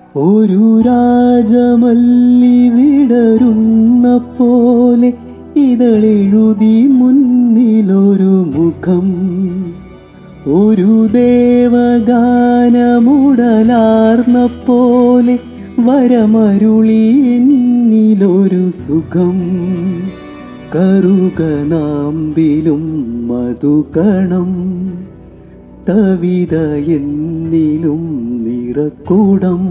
ഒരു രാജമല്ലി വിടരുന്ന പോലെ ഇതളെഴുതി മുന്നിലൊരു മുഖം ഒരു ദേവഗാനമുടലാർന്ന പോലെ വരമരുളി എന്നിലൊരു സുഖം കറുകനാമ്പിലും മധുകണം കവിത എന്നിലും നിറക്കൂടം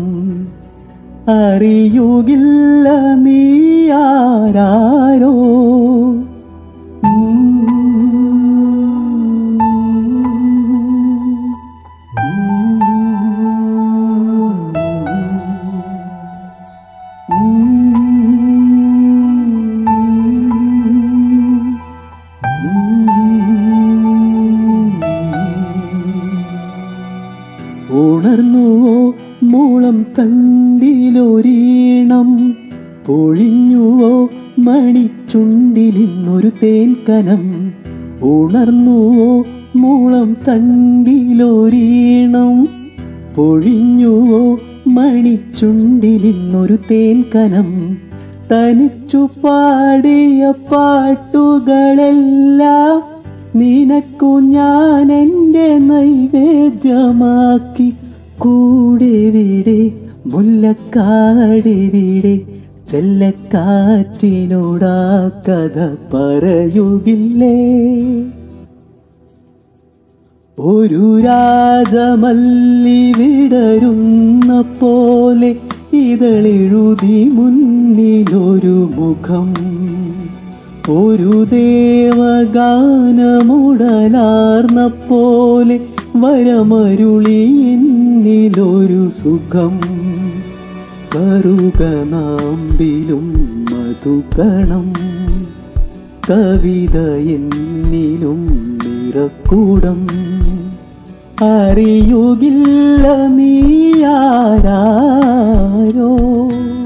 അറിയുകില്ല നീ ആരാരോ ഉണർന്നുവോ മൂളം തണ്ടിലൊരീണം പൊഴിഞ്ഞുവോ മണിച്ചുണ്ടിലിന്നൊരു തേൻകനം ഉണർന്നുവോ മൂളം തണ്ടിലൊരീണം പൊഴിഞ്ഞുവോ മണിച്ചുണ്ടിലിന്നൊരു തേൻകനം തനിച്ചു പാടിയ പാട്ടുകളെല്ലാം നിനക്കു ഞാൻ എൻ്റെ നൈവേദ്യമാക്കി കൂടെ വിടെ മുല്ലക്കാടിവിടെ ചെല്ലക്കാറ്റിനോടാ കഥ പറയുകില്ലേ ഒരു രാജമല്ലി വിടരുന്ന പോലെ ഇതളെഴുതി മുന്നിലൊരു മുഖം ഒരു ദേവഗാനമുടലാർന്ന പോലെ വരമരുളി എന്നിലൊരു സുഖം കറുകനാമ്പിലും മധുകണം കവിത എന്നിലും നിറക്കൂടം അറിയുകില്ല നീ ആരാരോ